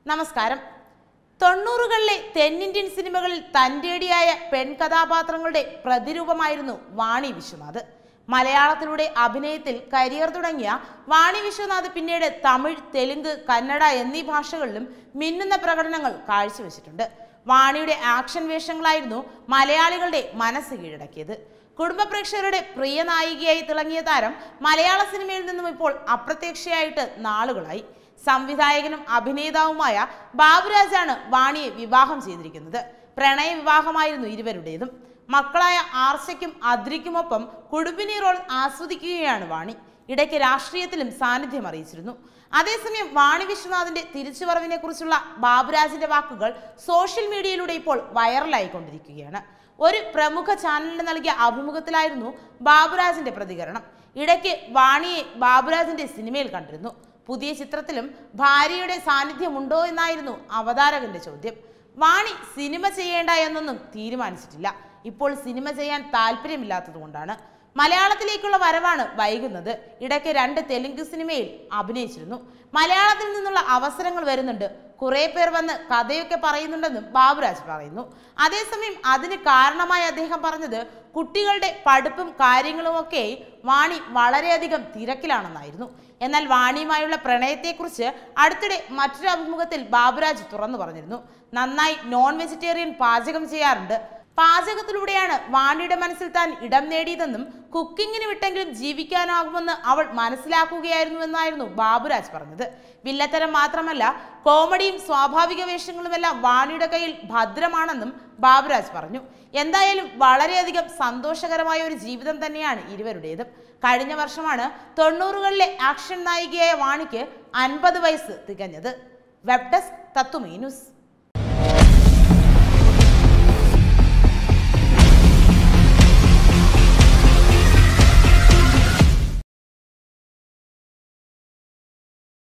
നമസ്കാരം തൊണ്ണൂറുകളിലെ തെന്നിന്ത്യൻ സിനിമകളിൽ തന്റേടിയായ പെൺകഥാപാത്രങ്ങളുടെ പ്രതിരൂപമായിരുന്നു വാണി വിശ്വനാഥ് മലയാളത്തിലൂടെ അഭിനയത്തിൽ കരിയർ തുടങ്ങിയ വാണി വിശ്വനാഥ് പിന്നീട് തമിഴ് തെലുങ്ക് കന്നഡ എന്നീ ഭാഷകളിലും മിന്നുന്ന പ്രകടനങ്ങൾ കാഴ്ചവെച്ചിട്ടുണ്ട് വാണിയുടെ ആക്ഷൻ വേഷങ്ങളായിരുന്നു മലയാളികളുടെ മനസ്സ് കീഴടക്കിയത് കുടുംബ പ്രേക്ഷകരുടെ പ്രിയ നായികയായി തിളങ്ങിയ താരം മലയാള സിനിമയിൽ നിന്നും ഇപ്പോൾ അപ്രത്യക്ഷയായിട്ട് നാളുകളായി സംവിധായകനും അഭിനേതാവുമായ ബാബുരാജാണ് വാണിയെ വിവാഹം ചെയ്തിരിക്കുന്നത് പ്രണയ വിവാഹമായിരുന്നു ഇരുവരുടേതും മക്കളായ ആർച്ചയ്ക്കും അദ്രിക്കുമൊപ്പം കുടുംബിനി റോൾ ആസ്വദിക്കുകയാണ് വാണി ഇടയ്ക്ക് രാഷ്ട്രീയത്തിലും സാന്നിധ്യം അറിയിച്ചിരുന്നു അതേസമയം വാണി വിശ്വനാഥിന്റെ തിരിച്ചുവരവിനെ കുറിച്ചുള്ള ബാബുരാജിന്റെ വാക്കുകൾ സോഷ്യൽ മീഡിയയിലൂടെ ഇപ്പോൾ വൈറലായിക്കൊണ്ടിരിക്കുകയാണ് ഒരു പ്രമുഖ ചാനലിന് നൽകിയ അഭിമുഖത്തിലായിരുന്നു ബാബുരാജിന്റെ പ്രതികരണം ഇടയ്ക്ക് വാണിയെ ബാബുരാജിന്റെ സിനിമയിൽ കണ്ടിരുന്നു പുതിയ ചിത്രത്തിലും ഭാര്യയുടെ സാന്നിധ്യമുണ്ടോ എന്നായിരുന്നു അവതാരകന്റെ ചോദ്യം വാണി സിനിമ ചെയ്യേണ്ട എന്നൊന്നും തീരുമാനിച്ചിട്ടില്ല ഇപ്പോൾ സിനിമ ചെയ്യാൻ താല്പര്യമില്ലാത്തതുകൊണ്ടാണ് മലയാളത്തിലേക്കുള്ള വരവാണ് വൈകുന്നത് ഇടയ്ക്ക് രണ്ട് തെലുങ്ക് സിനിമയിൽ അഭിനയിച്ചിരുന്നു മലയാളത്തിൽ നിന്നുള്ള അവസരങ്ങൾ വരുന്നുണ്ട് കുറെ പേർ വന്ന് കഥയൊക്കെ പറയുന്നുണ്ടെന്നും ബാബുരാജ് പറയുന്നു അതേസമയം അതിന് കാരണമായി അദ്ദേഹം പറഞ്ഞത് കുട്ടികളുടെ പഠിപ്പും കാര്യങ്ങളുമൊക്കെ വാണി വളരെയധികം തിരക്കിലാണെന്നായിരുന്നു എന്നാൽ വാണിയുമായുള്ള പ്രണയത്തെക്കുറിച്ച് അടുത്തിടെ മറ്റൊരു അഭിമുഖത്തിൽ ബാബുരാജ് തുറന്നു പറഞ്ഞിരുന്നു നന്നായി നോൺ വെജിറ്റേറിയൻ പാചകം ചെയ്യാറുണ്ട് പാചകത്തിലൂടെയാണ് വാണിയുടെ മനസ്സിൽ താൻ ഇടം നേടിയതെന്നും കുക്കിങ്ങിന് വിട്ടെങ്കിലും ജീവിക്കാനാകുമെന്ന് അവൾ മനസ്സിലാക്കുകയായിരുന്നുവെന്നായിരുന്നു ബാബുരാജ് പറഞ്ഞത് വില്ലത്തരം മാത്രമല്ല കോമഡിയും സ്വാഭാവിക വേഷങ്ങളുമെല്ലാം വാണിയുടെ കയ്യിൽ ഭദ്രമാണെന്നും ബാബുരാജ് പറഞ്ഞു എന്തായാലും വളരെയധികം സന്തോഷകരമായ ഒരു ജീവിതം തന്നെയാണ് ഇരുവരുടേതും കഴിഞ്ഞ വർഷമാണ് തൊണ്ണൂറുകളിലെ ആക്ഷൻ നായികയായ വാണിക്ക് അൻപത് വയസ്സ് തികഞ്ഞത് വെബ് ഡെസ്ക് തത്തുമീ ന്യൂസ്